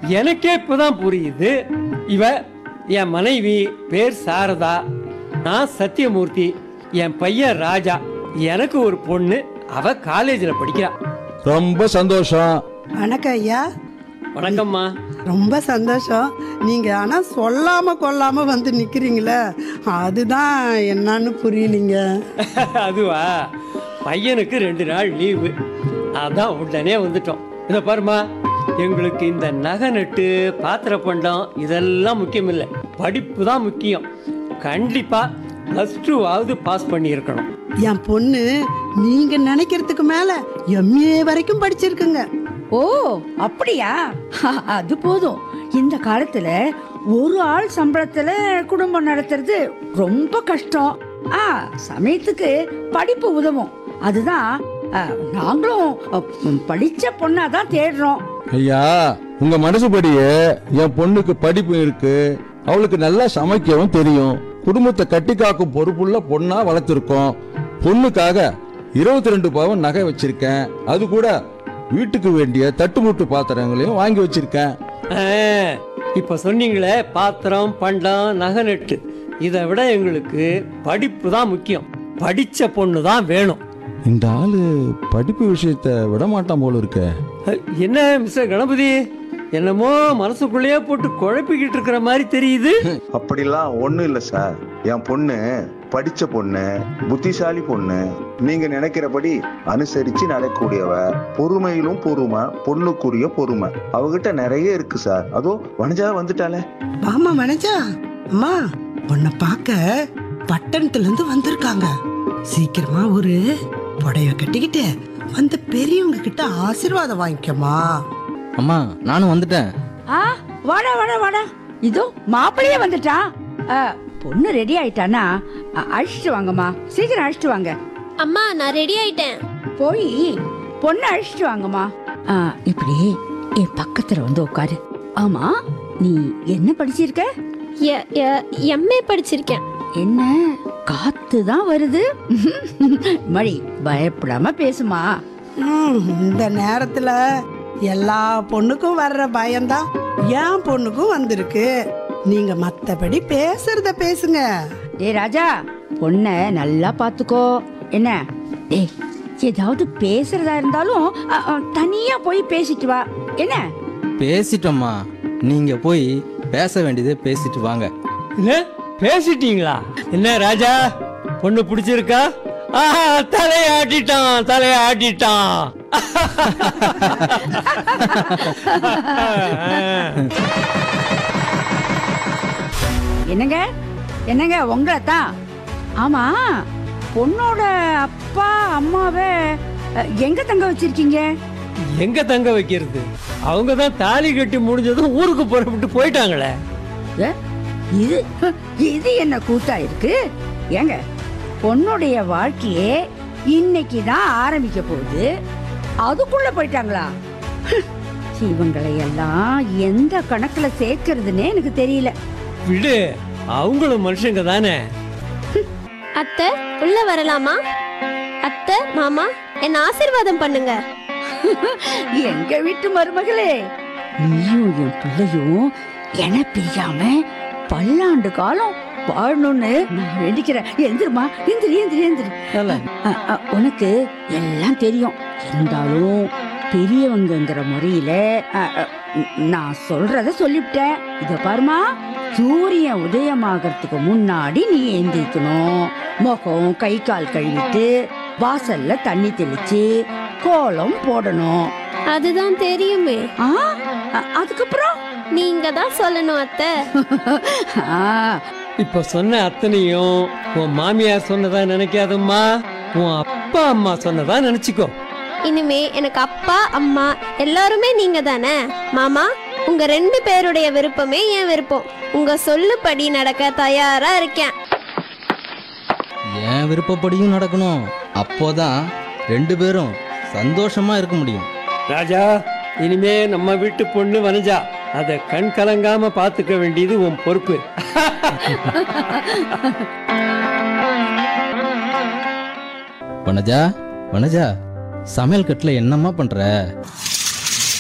எனக்கே இப்பதான் புரியுது இவ என் மனைவி பேர் சாரதா நான் சத்தியமூர்த்தி என் பையன் ராஜா எனக்கு ஒரு பொண்ணு அவ காலேஜில் படிக்கிறா ரொம்ப சந்தோஷம் வணக்கம் ஐயா வணக்கம்மா ரொம்ப சந்தோஷம் நீங்க ஆனா சொல்லாம கொல்லாம வந்து நிக்கிறீங்களே அதுதான் என்னன்னு புரியலீங்க அதுவா பையனுக்கு ரெண்டு நாள் லீவு அதான் உடனே வந்துட்டோம் இதை பாருமா எங்களுக்கு இந்த நகை நட்டு பாத்திர பண்டம் இதெல்லாம் முக்கியம் இல்லை படிப்பு தான் முக்கியம் கண்டிப்பா ப்ளஸ் டூவாவது பாஸ் பண்ணியிருக்கணும் என் பொண்ணு நீங்க நினைக்கிறதுக்கு மேல எம்ஏ வரைக்கும் படிச்சிருக்குங்க ஓ அப்படியா அது போதும் இந்த காலத்துல ஒரு ஆள் சம்பளத்துல குடும்பம் நடத்துறது ரொம்ப கஷ்டம் ஆ சமயத்துக்கு படிப்பு உதவும் அதுதான் ஆ, நாங்களும் அ, படிச்ச பொண்ணாதான் தேடுறோம் ஐயா உங்க மனசுபடியே என் பொண்ணுக்கு படிப்பு இருக்கு அவளுக்கு நல்லா சமைக்கவும் தெரியும் குடும்பத்தை கட்டி காக்கும் பொறுப்புள்ள பொண்ணா வளர்த்துருக்கோம் பொண்ணுக்காக இருபத்தி ரெண்டு பவன் நகை வச்சிருக்கேன் அது கூட வீட்டுக்கு வேண்டிய தட்டுமுட்டு பாத்திரங்களையும் வாங்கி வச்சிருக்கேன் ஆ, இப்ப சொன்னீங்களே பாத்திரம் பண்டம் நகை நட்டு இதை விட எங்களுக்கு படிப்பு தான் முக்கியம் படிச்ச பொண்ணு தான் வேணும் இந்த ஆளு படிப்பு விஷயத்த விட மாட்டான் போல இருக்க அஹ், என்ன மிஸ்டர் கணபதி என்னமோ மனசுக்குள்ளேயே போட்டு குழப்பிக்கிட்டு இருக்கிற மாதிரி தெரியுது அப்படிலாம் ஒண்ணும் இல்ல சார் என் பொண்ணு படிச்ச பொண்ணு புத்திசாலி பொண்ணு நீங்க நினைக்கிறபடி அனுசரிச்சு நடக்கக்கூடியவ பொறுமையிலும் பொறுமை பொண்ணுக்குரிய பொறுமை அவகிட்ட நிறைய இருக்கு சார் அதோ வனஜா வந்துட்டாளே ஆமா மனஜா அம்மா உன்னை பார்க்க பட்டணத்துல இருந்து வந்திருக்காங்க சீக்கிரமா ஒரு புடவை கட்டிக்கிட்டு வந்து பெரியவங்க கிட்ட ஆசீர்வாதம் வாங்கிக்கமா அம்மா நானும் வந்துட்டேன் ஆ வாடா வாடா வாடா இதோ மாப்பிள்ளையே வந்துட்டான் ஆ, பொண்ணு ரெடி ஆயிட்டானா அ, அழைச்சிட்டு வாங்கம்மா சீக்கிரம் அழைச்சிட்டு வாங்க அம்மா நான் ரெடி ஆயிட்டேன் போய் பொண்ணு அழைச்சிட்டு வாங்கம்மா ஆ, இப்படி என் பக்கத்துல வந்து உட்காரு ஆமா நீ என்ன படிச்சிருக்க எம்ஏ படிச்சிருக்கேன் என்ன காத்து தான் வருது மணி பயப்படாம பேசுமா ம், இந்த நேரத்துல எல்லா பொண்ணுக்கும் வர்ற பயம்தான் என் பொண்ணுக்கும் வந்திருக்கு நீங்க மத்தபடி பேசுறத பேசுங்க டேய் ராஜா பொண்ண நல்லா பாத்துக்கோ என்ன டேய் ஏதாவது பேசுறதா இருந்தாலும் அ, அ, தனியா போய் பேசிட்டு வா என்ன பேசிட்டோம்மா நீங்க போய் பேச வேண்டியதை பேசிட்டு வாங்க என்ன பேசிட்டீங்களா என்ன ராஜா பொண்ணு பிடிச்சிருக்கா ஆஹா தலையை ஆட்டிட்டான் தலையை ஆட்டிட்டான் என்னங்க என்னங்க உங்களை தான் ஆமா பொண்ணோட அப்பா அம்மாவை அ, எங்க தங்க வச்சிருக்கீங்க எங்க தங்க வைக்கிறது அவங்க தான் தாலி கட்டி முடிஞ்சதும் ஊருக்கு புறப்பட்டு போயிட்டாங்களே ஏ, இது இது என்ன கூத்தா இருக்கு ஏங்க பொண்ணுடைய வாழ்க்கையே இன்னைக்கு தான் ஆரம்பிக்க போகுது அதுக்குள்ள போயிட்டாங்களா இவங்களை எல்லாம் எந்த கணக்குல சேர்க்கறதுன்னே எனக்கு தெரியல விடு அவங்களும் மனுஷங்க தானே அத்தை உள்ள வரலாமா அத்தை மாமா என்ன ஆசீர்வாதம் பண்ணுங்க எங்க வீட்டு மருமகளே நீயும் என் பிள்ளையும் என பிரியாம பல்லாண்டு காலம் வாழணும்னு நான் வேண்டிக்கிறேன் எந்திருமா எந்திரி எந்திரி எந்திரி நல்லா. அ, அ, உனக்கு எல்லாம் தெரியும் இருந்தாலும் பெரியவங்கங்கிற முறையில அ, அ, நான் சொல்றத சொல்லிவிட்டேன் இத பாருமா சூரியன் உதயமாகறதுக்கு முன்னாடி நீ எந்திரிக்கணும் முகம் கை கால் கழுவிட்டு வாசல்ல தண்ணி தெளிச்சு கோலம் போடணும் அதுதான் தெரியுமே ஆ அ- அதுக்கப்புறம் நீங்க தான் சொல்லணும் அத்தை ஆ, இப்ப சொன்ன அத்தனையும் உன் மாமியார் சொன்னதா நினைக்காதம்மா உன் அப்பா அம்மா சொன்னதா நினைச்சுக்கோ இனிமே எனக்கு அப்பா அம்மா எல்லாருமே நீங்க தானே மாமா உங்க ரெண்டு பேருடைய விருப்பமே என் விருப்பம் உங்க சொல்லுபடி நடக்க தயாரா இருக்கேன் என் விருப்பப்படியும் நடக்கணும் அப்போதான் ரெண்டு பேரும் சந்தோஷமா இருக்க முடியும் ராஜா இனிமே நம்ம வீட்டு பொண்ணு வனஜா அத கண் கலங்காம பாத்துக்க வேண்டியது உன் பொறுப்பு வனஜா வனஜா சமையல் கட்டில் என்னம்மா பண்ற